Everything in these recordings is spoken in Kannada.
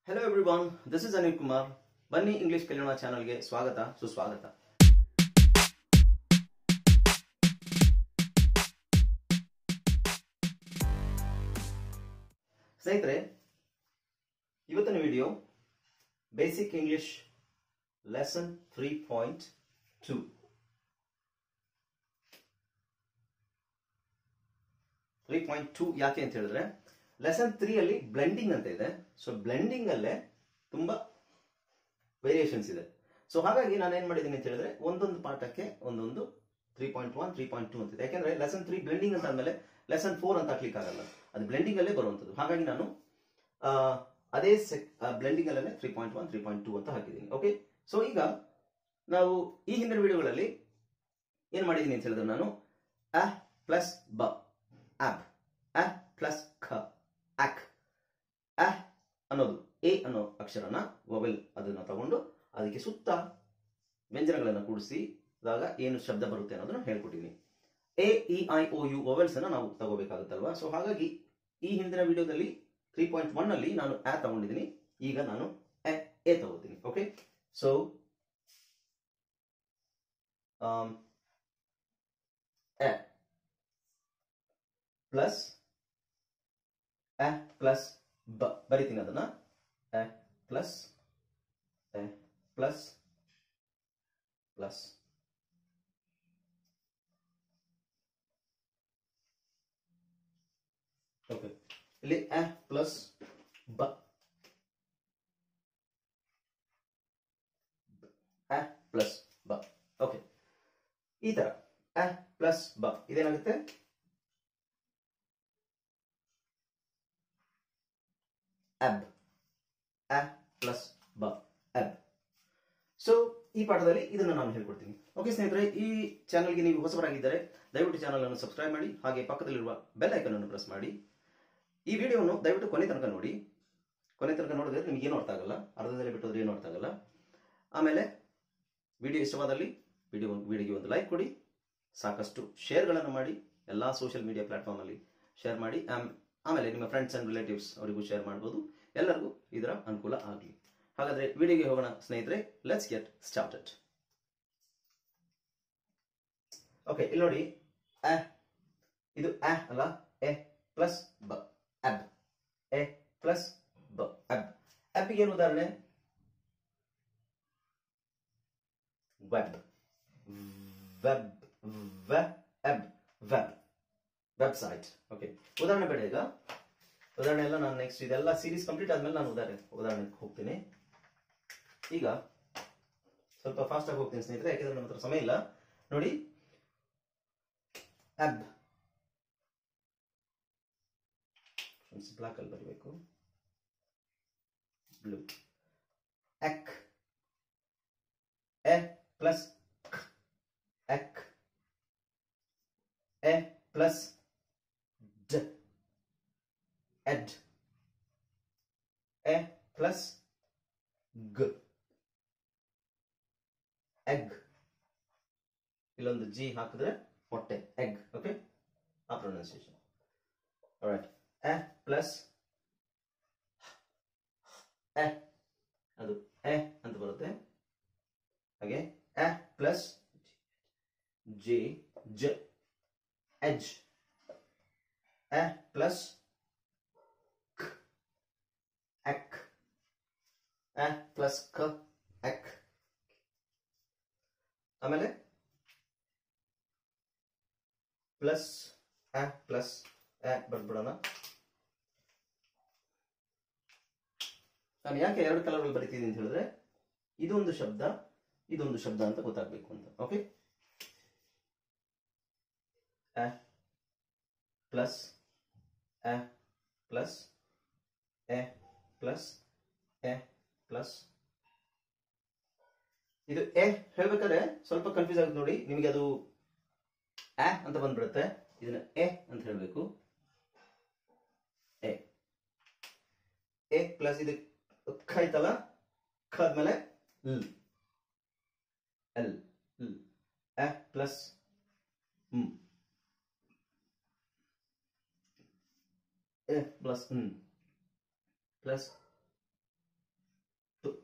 hello everyone this is Anil Kumar ಬನ್ನಿ ಇಂಗ್ಲಿಷ್ ಕಲಿಯೋಣ ಚಾನಲ್ಗೆ ಸ್ವಾಗತ ಸುಸ್ವಾಗತ ಸ್ನೇಹಿತರೆ ಇವತ್ತಿನ video basic English lesson three point two three point two ಯಾಕೆ ಅಂತ ಹೇಳಿದ್ರೆ ಲೆಸನ್ ತ್ರೀ ಅಲ್ಲಿ ಬ್ಲೆಂಡಿಂಗ್ ಅಂತ ಇದೆ ಸೊ ಬ್ಲೆಂಡಿಂಗ್ ಅಲ್ಲೇ ತುಂಬಾ ವೇರಿಯೇಷನ್ಸ್ ಇದೆ ಸೊ ಹಾಗಾಗಿ ನಾನು ಏನ್ ಮಾಡಿದ್ದೀನಿ ಅಂತ ಹೇಳಿದ್ರೆ ಒಂದೊಂದು ಪಾಠಕ್ಕೆ ಒಂದೊಂದು three point one three point two ಅಂತಿದೆ ಯಾಕೆಂದ್ರೆ ಲೆಸನ್ ತ್ರೀ ಬ್ಲೆಂಡಿಂಗ್ ಅಂತ ಆದ್ಮೇಲೆ ಲೆಸನ್ ಫೋರ್ ಅಂತ ಹಾಕ್ಲಿಕ್ಕೆ ಆಗಲ್ಲ ಅದು ಬ್ಲೆಂಡಿಂಗ್ ಅಲ್ಲೇ ಬರುವಂತದ್ದು ಹಾಗಾಗಿ ನಾನು ಆ, ಅದೇ ಬ್ಲೆಂಡಿಂಗ್ ಅಲ್ಲೇ three point one three point two ಅಂತ ಹಾಕಿದ್ದೀನಿ ಓಕೆ ಸೊ ಈಗ ನಾವು ಈ ಹಿಂದಿನ ವಿಡಿಯೋಗಳಲ್ಲಿ ಏನ್ ಮಾಡಿದ್ದೀನಿ ಅಂತ ಹೇಳಿದ್ರೆ ನಾನು ಅ ಪ್ಲಸ್ ಬ ಆಪ್ ಅ ಪ್ಲಸ್ ಖ ಆಕ್ ಅ ಅನ್ನೋದು ಎ ಅನ್ನೋ ಅಕ್ಷರನ ವೊವೆಲ್ ಅದನ್ನ ತಗೊಂಡು ಅದಕ್ಕೆ ಸುತ್ತ ವ್ಯಂಜನಗಳನ್ನು ಕೂಡಿಸಿದಾಗ ಏನು ಶಬ್ದ ಬರುತ್ತೆ ಅನ್ನೋದನ್ನ ಹೇಳ್ಕೊಟ್ಟಿದ್ದೀನಿ A E I O U vowels ಅನ್ನ ನಾವು ತಗೋಬೇಕಾಗುತ್ತಲ್ವಾ ಸೊ ಹಾಗಾಗಿ ಈ ಹಿಂದಿನ ವಿಡಿಯೋದಲ್ಲಿ ತ್ರೀ ಪಾಯಿಂಟ್ ಒನ್ ಅಲ್ಲಿ ನಾನು ಆ ತಗೊಂಡಿದ್ದೀನಿ ಈಗ ನಾನು ಎ ಎ ತಗೋತೀನಿ okay so A plus A plus ಬ ಬರಿತೀನಿ ಅದನ್ನ A plus A plus plus okay ಇಲ್ಲಿ ಎ ಪ್ಲಸ್ ಬ ಎ ಪ್ಲಸ್ ಬ ಓಕೆ ಈ ತರ ಎ ಪ್ಲಸ್ ಬ ಇದೇನಾಗುತ್ತೆ ಅಬ್ ಅ ಪ್ಲಸ್ ಬ ಅಬ್ ಸೊ ಈ ಪಾಠದಲ್ಲಿ ಇದನ್ನ ನಾನು ಹೇಳ್ಕೊಡ್ತೀನಿ ಓಕೆ ಸ್ನೇಹಿತರೆ ಈ ಚಾನಲ್ಗೆ ನೀವು ಹೊಸಬರಾಗಿದ್ದರೆ ದಯವಿಟ್ಟು ಚಾನಲ್ ಅನ್ನು ಸಬ್ಸ್ಕ್ರೈಬ್ ಮಾಡಿ ಹಾಗೆ ಪಕ್ಕದಲ್ಲಿರುವ ಬೆಲ್ ಐಕನ್ ಅನ್ನು ಪ್ರೆಸ್ ಮಾಡಿ ಈ ವಿಡಿಯೋವನ್ನು ದಯವಿಟ್ಟು ಕೊನೆ ತನಕ ನೋಡಿ ಕೊನೆ ತನಕ ನೋಡಿದ್ರೆ ನಿಮ್ಗೆ ಏನು ಅರ್ಥ ಆಗಲ್ಲ ಅರ್ಧದಲ್ಲಿ ಬಿಟ್ಟೋದ್ರೆ ಏನು ಅರ್ಥ ಆಗಲ್ಲ ಆಮೇಲೆ ವಿಡಿಯೋ ಇಷ್ಟವಾದಲ್ಲಿ ವಿಡಿಯೋ ವಿಡಿಯೋಗೆ ಒಂದು ಲೈಕ್ ಕೊಡಿ ಸಾಕಷ್ಟು ಶೇರ್ಗಳನ್ನು ಮಾಡಿ ಎಲ್ಲ ಸೋಷಿಯಲ್ ಮೀಡಿಯಾ ಪ್ಲಾಟ್ಫಾರ್ಮ್ ಅಲ್ಲಿ ಶೇರ್ ಮಾಡಿ ಆಮ್- ಆಮೇಲೆ ನಿಮ್ಮ ಫ್ರೆಂಡ್ಸ್ ಅಂಡ್ ರಿಲೇಟಿವ್ಸ್ ಅವರಿಗೂ ಶೇರ್ ಮಾಡ್ಬೋದು ಎಲ್ಲರಿಗೂ ಇದರ ಅನುಕೂಲ ಆಗಲಿ ಹಾಗಾದ್ರೆ ವಿಡಿಯೋಗೆ ಹೋಗೋಣ ಸ್ನೇಹಿತರೆ ಲೆಟ್ಸ್ ಗೆಟ್ ಸ್ಟಾರ್ಟೆಡ್ ಓಕೆ ಇಲ್ಲಿ ನೋಡಿ ಅ ಇದು ಅ ಅಲ್ಲ ಎ ಪ್ಲಸ್ ಬ ಅಬ್ ಎ ಪ್ಲಸ್ ಬ ಅಬ್ ಅಬ್ಗೆ ಏನು ಉದಾಹರಣೆ web web web web website okay ಉದಾಹರಣೆ ಬೇಡ ಈಗ ಉದಾಹರಣೆ ಎಲ್ಲ ನಾನು ನೆಕ್ಸ್ಟ್ ಇದೆಲ್ಲ ಸೀರೀಸ್ ಕಂಪ್ಲೀಟ್ ಆದ್ಮೇಲೆ ನಾನು ಉದಾಹರಣೆ ಉದಾಹರಣೆಗೆ ಹೋಗ್ತೀನಿ ಈಗ ಸ್ವಲ್ಪ ಫಾಸ್ಟ್ ಆಗಿ ಹೋಗ್ತೀನಿ ಸ್ನೇಹಿತರೆ ಯಾಕೆಂದ್ರೆ ನನ್ನ ಹತ್ರ ಸಮಯ ಇಲ್ಲ ನೋಡಿ ಅಬ್ ಬ್ಲಾಕ್ ಅಲ್ಲಿ ಬರಬೇಕು ಬ್ಲೂ ಎಕ್ ಎ ಪ್ಲಸ್ ಎಕ್ ಎ ಪ್ಲಸ್ ಡ್ ಎಡ್ ಎ ಪ್ಲಸ್ ಗ್ ಎಗ್ ಇಲ್ಲೊಂದು ಜಿ ಹಾಕಿದ್ರೆ ಹೊಟ್ಟೆ ಎಗ್ ಓಕೆ ಆ pronunciation right A plus A ಅದು ಎ ಅಂತ ಬರುತ್ತೆ ಹಾಗೆ ಎ ಪ್ಲಸ್ ಜಿ ಜ ಎಜ್ ಎ ಪ್ಲಸ್ ಎಕ್ ಎ ಪ್ಲಸ್ ಕ ಎಕ್ ಆಮೇಲೆ ಪ್ಲಸ್ ಎ ಪ್ಲಸ್ ಎ ಬರ್ಬಿಡೋಣ ನಾನು ಯಾಕೆ ಎರಡು ಕಲರ್ಗಳು ಬರಿತಿದ್ದೀನಿ ಅಂತ ಹೇಳಿದ್ರೆ ಇದೊಂದು ಶಬ್ದ ಇದೊಂದು ಶಬ್ದ ಅಂತ ಗೊತ್ತಾಗ್ಬೇಕು ಅಂತ okay A plus A plus A plus A plus ಇದು ಎ ಹೇಳ್ಬೇಕಾದ್ರೆ ಸ್ವಲ್ಪ ಕನ್ಫ್ಯೂಸ್ ಆಗುತ್ತೆ ನೋಡಿ ನಿಮಗೆ ಅದು ಎ ಅಂತ ಬಂದ್ಬಿಡುತ್ತೆ ಇದನ್ನ ಎ ಅಂತ ಹೇಳ್ಬೇಕು ಎ ಎ ಪ್ಲಸ್ ಇದು ಖ ಐತಲ್ಲ ಖ ಆದ್ಮೇಲೆ ಲ್ ಎಲ್ ಲ್ ಎ ಪ್ಲಸ್ ಹ್ಮ್ ಎ ಪ್ಲಸ್ ಹ್ಮ್ ಪ್ಲಸ್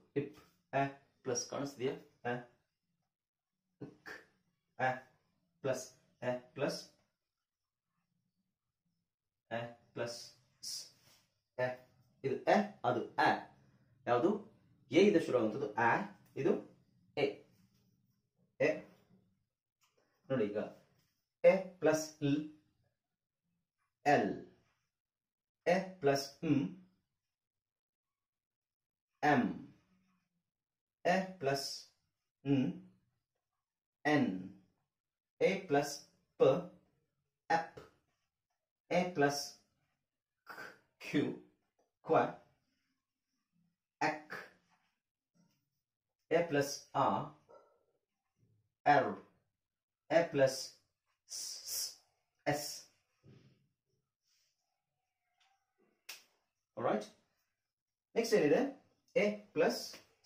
ಇಪ್ ಎ ಪ್ಲಸ್ ಕಾಣಿಸ್ತೀಯಾ ಎ ಇಕ್ A plus A plus A plus ಸ್ ಎ ಇದು ಎ ಅದು ಎ ಯಾವುದು ಎ ಇಂದ ಶುರು ಆಗುವಂಥದ್ದು ಆ ಇದು ಎ ಎ ನೋಡಿ ಈಗ A plus L L A plus M M A plus N A plus ಪ ಎಪ್ ಎ ಪ್ಲಸ್ ಕ್ಯೂ ಕ್ವ ಎಕ್ ಎ ಪ್ಲಸ್ ಆ ಎರ್ A plus S right next ಏನಿದೆ A plus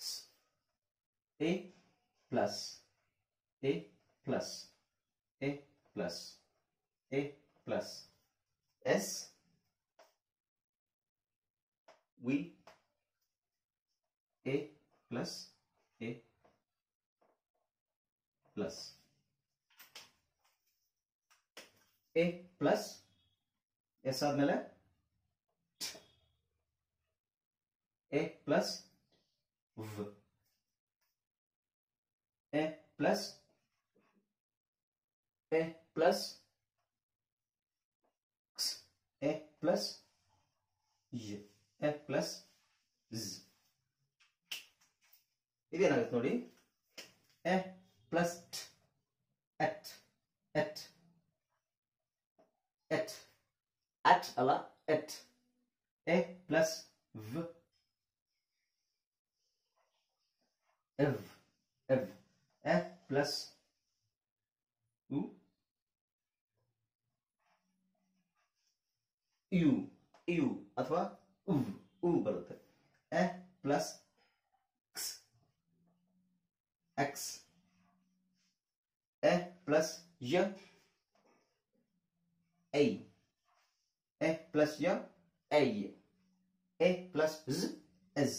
A plus A plus A plus A plus S V A plus A plus A plus S ಆದ್ಮೇಲೆ ಎ ಪ್ಲಸ್ ವ್ A plus A plus A plus A plus ಇದೇನಾಗುತ್ತೆ ನೋಡಿ ಎ ಪ್ಲಸ್ ಎಟ್ ಎಟ್ ಎಟ್ ಅಟ್ ಅಲ್ಲ ಎಟ್ ಎ ಪ್ಲಸ್ ವ್ ಎವ್ ಎವ್ A plus U U U ಅಥವಾ ಉವ್ ಉ ಬರುತ್ತೆ A plus X A plus ಯ ಐ ಎ ಪ್ಲಸ್ ಯ ಐ ಎ ಪ್ಲಸ್ ಝ್ ಎಸ್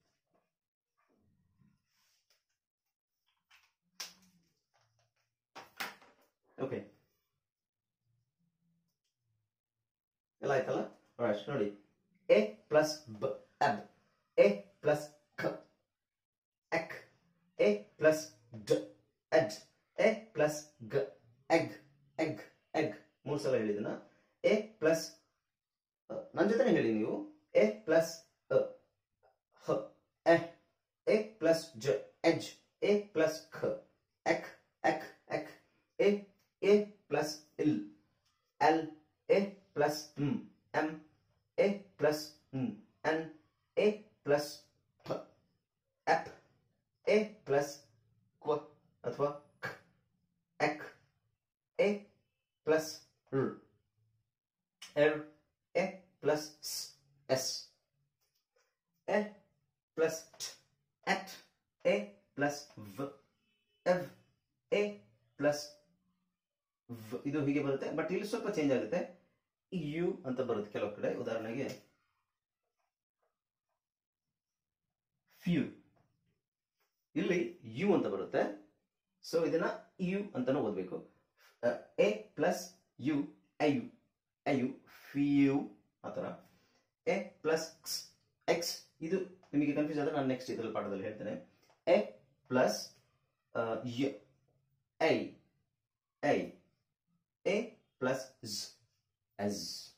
ಓಕೆ ಎಲ್ಲ ಆಯ್ತಲ್ಲ ರೈಟ್ ನೋಡಿ ಎ ಪ್ಲಸ್ ಬ ಅಬ್ ಎ ಪ್ಲಸ್ ಖ ಎಕ್ ಎ ಪ್ಲಸ್ ಡ್ ಎಡ್ ಎ ಪ್ಲಸ್ ಗ ಎಗ್ ಎಗ್ ಎಗ್ ಮೂರು ಸಲ ಹೇಳಿದನ ಎ ಪ್ಲಸ್ ನನ್ನ ಜೊತೆ ಹೇಳಿ ನೀವು ಎ ಪ್ಲಸ್ ಹ ಎ ಎ ಪ್ಲಸ್ ಜ ಎಜ್ ಎ ಪ್ಲಸ್ ಖ ಎಕ್ ಎಕ್ ಎಕ್ ಎ ಎ ಪ್ಲಸ್ ಇಲ್ L A plus M M A plus N A plus ಪ ಎಪ್ ಎ ಪ್ಲಸ್ ಕ್ವ ಅಥವಾ ಖ ಎಕ್ ಎ ಪ್ಲಸ್ ರ್ ಎರ್ A plus S A plus ಎಟ್ ಎ ಪ್ಲಸ್ ವ್ ಎವ್ ಎ ಪ್ಲಸ್ ಇದು ಹೀಗೆ ಬರುತ್ತೆ ಬಟ್ ಇಲ್ಲಿ ಸ್ವಲ್ಪ ಚೇಂಜ್ ಆಗುತ್ತೆ ಯು ಅಂತ ಬರುತ್ತೆ ಕೆಲವು ಕಡೆ ಉದಾಹರಣೆಗೆ ಫ್ಯೂ ಇಲ್ಲಿ ಯು ಅಂತ ಬರುತ್ತೆ ಸೊ ಇದನ್ನ ಯು ಅಂತಾನು ಓದಬೇಕು A plus U I U I U few ಆ ಥರ ಎ ಪ್ಲಸ್ ಎಕ್ಸ್ ಇದು ನಿಮಗೆ ಕನ್ಫ್ಯೂಸ್ ಆದರೆ ನಾನು ನೆಕ್ಸ್ಟ್ ಇದರಲ್ಲಿ ಪಾಠದಲ್ಲಿ ಹೇಳ್ತೇನೆ ಎ ಪ್ಲಸ್ ಯ I I A plus S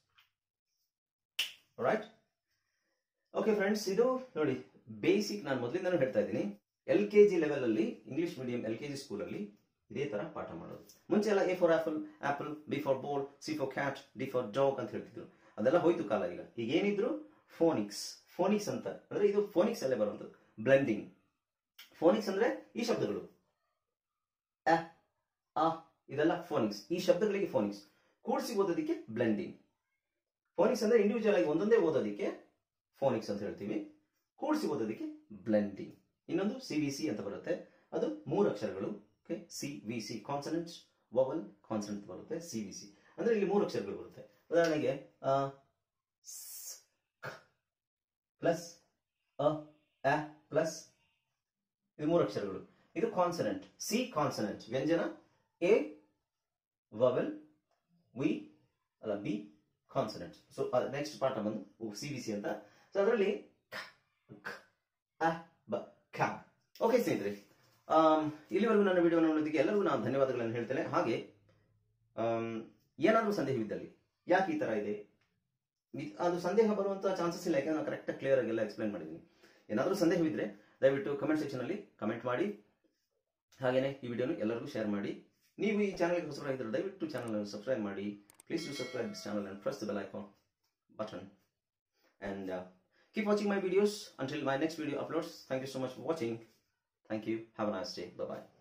right okay friends ಇದು ನೋಡಿ ಬೇಸಿಕ್ ನಾನು ಮೊದಲಿಂದನೂ ಹೇಳ್ತಾ ಇದ್ದೀನಿ ಎಲ್ ಕೆ ಜಿ ಲೆವೆಲ್ ಅಲ್ಲಿ English medium L K G ಸ್ಕೂಲಲ್ಲಿ ಇದೇ ತರ ಪಾಠ ಮಾಡೋದು ಮುಂಚೆ ಎಲ್ಲ A for apple apple B for ball C for cat D for dog ಅಂತ ಹೇಳ್ತಿದ್ರು ಅದೆಲ್ಲ ಹೋಯ್ತು ಕಾಲ ಈಗ ಈಗ ಏನಿದ್ರು ಫೋನಿಕ್ಸ್ ಫೋನಿಕ್ಸ್ ಅಂತ ಅಂದ್ರೆ ಇದು ಫೋನಿಕ್ಸ್ ಅಲ್ಲೇ ಬರುವಂಥದ್ದು ಬ್ಲೆಂಡಿಂಗ್ ಫೋನಿಕ್ಸ್ ಅಂದ್ರೆ ಈ ಶಬ್ದಗಳು ಅ ಆ ಇದೆಲ್ಲ ಫೋನಿಕ್ಸ್ ಈ ಶಬ್ದಗಳಿಗೆ ಫೋನಿಕ್ಸ್ ಕೂಡಿಸಿ ಓದೋದಕ್ಕೆ ಬ್ಲೆಂಡಿಂಗ್ ಫೋನಿಕ್ಸ್ ಅಂದ್ರೆ ಇಂಡಿವಿಜುವಲ್ ಆಗಿ ಒಂದೊಂದೇ ಓದೋದಕ್ಕೆ ಫೋನಿಕ್ಸ್ ಅಂತ ಹೇಳ್ತೀವಿ ಕೂಡಿಸಿ ಓದೋದಕ್ಕೆ ಬ್ಲೆಂಡಿಂಗ್ ಇನ್ನೊಂದು ಸಿ ವಿ ಸಿ ಅಂತ ಬರುತ್ತೆ ಅದು ಮೂರು ಅಕ್ಷರಗಳು okay C V C consonant vowel consonant ಬರುತ್ತೆ ಸಿ ವಿ ಸಿ ಅಂದ್ರೆ ಇಲ್ಲಿ ಮೂರು ಅಕ್ಷರಗಳು ಬರುತ್ತೆ ಉದಾಹರಣೆಗೆ ಪ್ಲಸ್ ಅ ಪ್ಲಸ್ ಇದು ಮೂರು ಅಕ್ಷರಗಳು ಇದು ಕಾನ್ಸನೆಂಟ್ ಸಿ ಕಾನ್ಸನೆಂಟ್ ವ್ಯಂಜನ ಎ ವವೆಲ್ ವಿ ಅಲ್ಲ ಬಿ ಕಾನ್ಸನೆಂಟ್ ಸೊ ನೆಕ್ಸ್ಟ್ ಪಾಠ ಬಂದು ಸಿ ಬಿ ಸಿ ಅಂತ ಸೊ ಅದರಲ್ಲಿ ಓಕೆ ಸ್ನೇಹಿತರೆ ಆಮ್, ಇಲ್ಲಿವರೆಗೂ ನನ್ನ ವಿಡಿಯೋ ನೋಡೋದಕ್ಕೆ ಎಲ್ಲರಿಗೂ ನಾನು ಧನ್ಯವಾದಗಳನ್ನು ಹೇಳ್ತೇನೆ ಹಾಗೆ ಆಮ್, ಏನಾದರೂ ಸಂದೇಹವಿದ್ದಲ್ಲಿ ಯಾಕೆ ಈ ತರ ಇದೆ ಇದ್- ಅದು ಸಂದೇಹ ಬರುವಂತ ಚಾನ್ಸಸ್ ಇಲ್ಲ ಯಾಕಂದ್ರೆ ನಾನು ಕರೆಕ್ಟ್ ಕ್ಲಿಯರ್ ಆಗಿ ಎಲ್ಲ ಎಕ್ಸ್ಪ್ಲೈನ್ ಮಾಡಿದ್ದೀನಿ ಏನಾದರೂ ಸಂದೇಹವಿದ್ರೆ ದಯವಿಟ್ಟು ಕಮೆಂಟ್ ಸೆಕ್ಷನ್ ಅಲ್ಲಿ ಕಮೆಂಟ್ ಮಾಡಿ ಹಾಗೇನೆ ಈ ವಿಡಿಯೋನು ಎಲ್ಲರಿಗೂ ಶೇರ್ ಮಾಡಿ ನೀವು ಈ ಚಾನಲ್ಗೆ ಹೊಸಬರಾಗಿದ್ದರೆ ದಯವಿಟ್ಟು ಚಾನಲ್ ಅನ್ನು ಸಬ್ಸ್ಕ್ರೈಬ್ ಮಾಡಿ please to subscribe this channel and press the bell icon button and uh, keep watching my videos until my next video uploads thank you so much for watching thank you have a nice day bye bye